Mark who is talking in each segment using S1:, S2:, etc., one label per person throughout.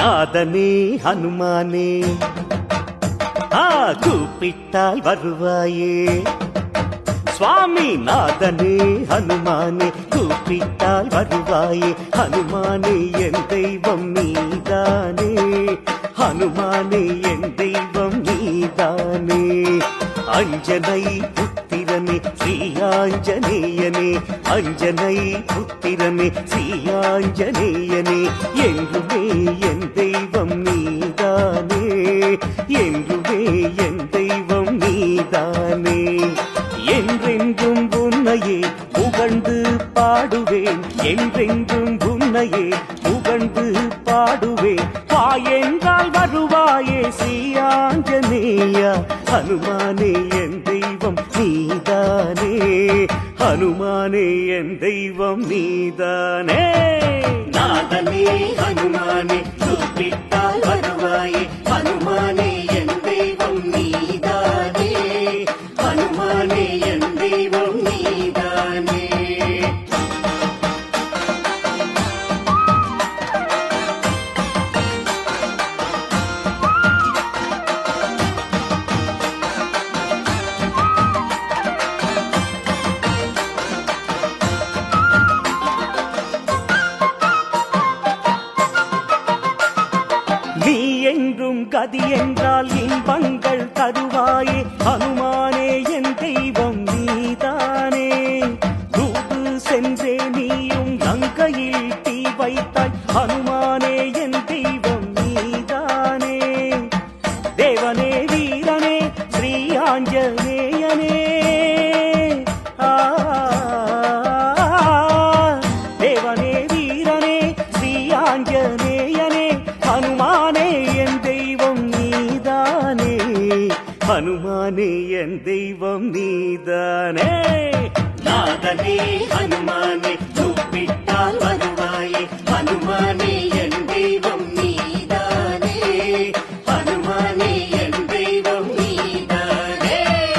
S1: நாதனே ஹனுமானே ஆ கூப்பிட்டால் வருவாயே சுவாமி நாதனே ஹனுமானே கூப்பிட்டால் வருவாயே ஹனுமானே என் தெய்வம் நீதானே ஹனுமானே என் தெய்வம் நீதானே அஞ்சனை புத்திரனே ஸ்ரீயாஞ்சனேயனே அஞ்சனை புத்திரனே ஸ்ரீயாஞ்சனேயனே என்றுமே என் தெய்வம் நீதானே என்றுமே என் தெய்வம் நீதானே என்றென்றும் உன்னையே புகழ்ந்து பாடுவேன் என்றென்றும் உன்னையே புகழ்ந்து பாடுவேன் வா என்றால் வருவாயே ஸ்ரீயாஞ்சனேயா ஹனுமானே என் தெய்வம் நீதானே ஹனுமானே என் தெய்வம் நீதானே நாதனே ஹனுமானே கூப்பிட்டால் வருவாயே ஹனுமானே என் தெய்வம் நீதானே ஹனுமானே என் தெய்வம் நீதானே நீ என்றும் கதி என்றால் இன்பங்கள் தருவாயே ஹனுமானே என் தெய்வம் நீதானே தூது சென்றே நீயும் லங்கையில் தீ வைத்தாய் ஹனுமானே என் தெய்வம் நீதானே தேவனே வீரனே ஸ்ரீ ஆஞ்சநேயனே ஆ, தேவனே வீரனே ஸ்ரீ ஆஞ்சநேயனே ஹனுமானே என் தெய்வம் நீதானே ஹனுமானே என் தெய்வம் நீதானே நாதனே ஹனுமானே கூப்பிட்டால் வருவாயே ஹனுமானே என் தெய்வம் நீதானே ஹனுமானே என் தெய்வம் நீதானே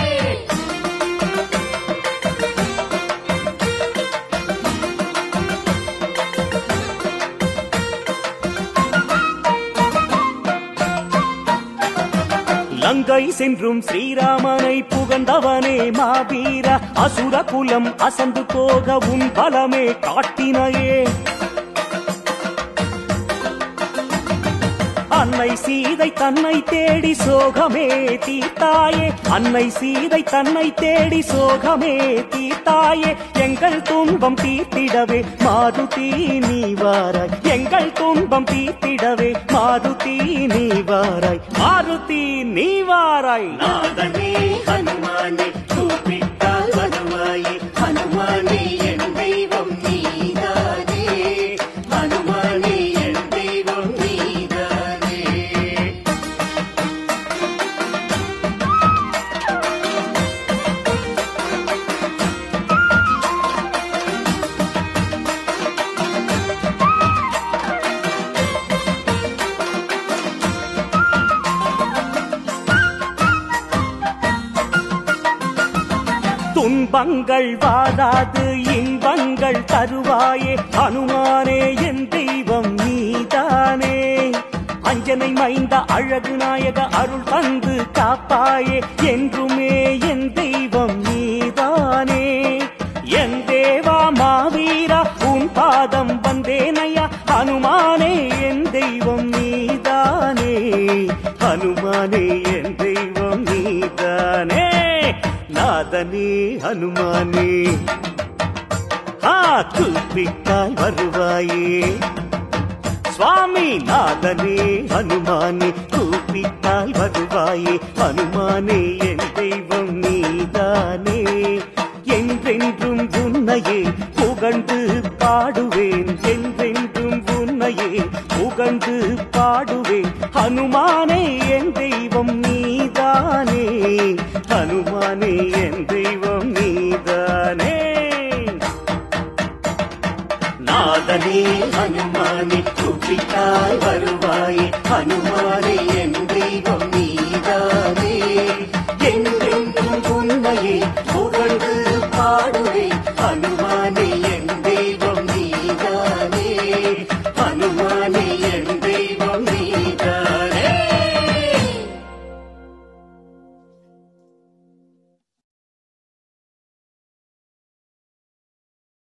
S1: லங்கை சென்றும் ஸ்ரீராமனை புகழ்ந்தவனே மாவீர அசுர குலம் அசந்து போக உன் பலமே காட்டினையே அன்னை சீதை தன்னை தேடி சோகமே தீர்த்தாயே அன்னை சீதை தன்னை தேடி சோகமே தீர்த்தாயே எங்கள் துன்பம் தீர்த்திடவே மாருதி நீ வாராய் எங்கள் துன்பம் தீர்த்திடவே மாருதி நீ வாராய் மாருதி நீ வாராய் நாதனே ஹனுமானே கூப்பிட்டால் வருவாயே ஹனுமானே என் தெய்வம் நீதானே ஹனுமானே என் தெய்வம் நீதானே துன்பங்கள் வாழாது இன்பங்கள் தருவாயே ஹனுமானே என் தெய்வம் நீதானே அஞ்சனை மைந்த அழகு நாயக அருள் தந்து காப்பாயே என்றுமே என் தெய்வம் நீதானே என் தேவா மாவீரா உன் பாதம் வந்தேனையா ஹனுமானே என் தெய்வம் நீதானே ஹனுமானே என் தெய்வம் நீதானே நாதனே ஹனுமானே ஆ கூப்பிட்டால் வருவாயே சுவாமி நாதனே ஹனுமானே கூப்பிட்டால் வருவாயே ஹனுமானே என் தெய்வம் நீதானே என்றென்றும் உன்னையே புகழ்ந்து பாடுவேன் என்றென்றும் உன்னையே புகழ்ந்து பாடுவேன் ஹனுமானே என் தெய்வம் நீதானே ஹனுமானே என் தெய்வம் நீதானே நாதனே ஹனுமானே கூப்பிட்டால் வருவாயே ஹனுமானே என்